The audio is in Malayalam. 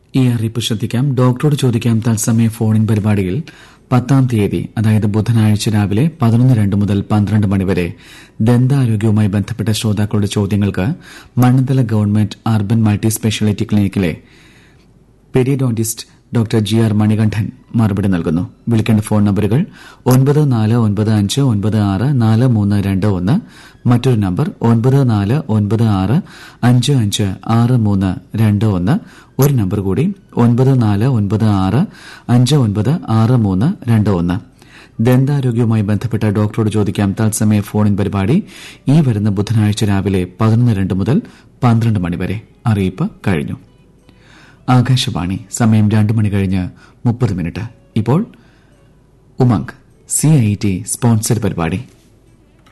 ഈ അറിയിപ്പ് ശ്രദ്ധിക്കാം ഡോക്ടറോട് ചോദിക്കാം തത്സമയ ഫോണിൻ പരിപാടിയിൽ പത്താം തീയതി അതായത് ബുധനാഴ്ച രാവിലെ പതിനൊന്ന് രണ്ട് മുതൽ പന്ത്രണ്ട് മണിവരെ ദന്താരോഗ്യവുമായി ബന്ധപ്പെട്ട ശ്രോതാക്കളുടെ ചോദ്യങ്ങൾക്ക് Mannanthala government urban multi speciality ക്ലിനിക്കിലെ periodontist doctor G R Manikandan മറുപടി നൽകുന്നു വിളിക്കേണ്ട ഫോൺ നമ്പറുകൾ ഒൻപത് നാല് ഒൻപത് അഞ്ച് ഒൻപത് ആറ് നാല് മൂന്ന് രണ്ട് ഒന്ന് മറ്റൊരു നമ്പർ ഒൻപത് നാല് ഒൻപത് ആറ് അഞ്ച് അഞ്ച് ആറ് മൂന്ന് രണ്ട് ഒന്ന് ഒരു നമ്പർ കൂടി ഒൻപത് നാല് ഒൻപത് ആറ് അഞ്ച് ഒൻപത് ആറ് മൂന്ന് രണ്ട് ഒന്ന് ദന്താരോഗ്യവുമായി ബന്ധപ്പെട്ട ഡോക്ടറോട് ചോദിക്കാം തത്സമയ ഫോണിൻ പരിപാടി ഈ വരുന്ന ബുധനാഴ്ച രാവിലെ പതിനൊന്ന് രണ്ട് മുതൽ പന്ത്രണ്ട് മണിവരെ അറിയിപ്പ് കഴിഞ്ഞു ആകാശവാണി സമയം രണ്ടു മണി കഴിഞ്ഞ് മുപ്പത് മിനിറ്റ് ഇപ്പോൾ Umang C I T sponsor പരിപാടി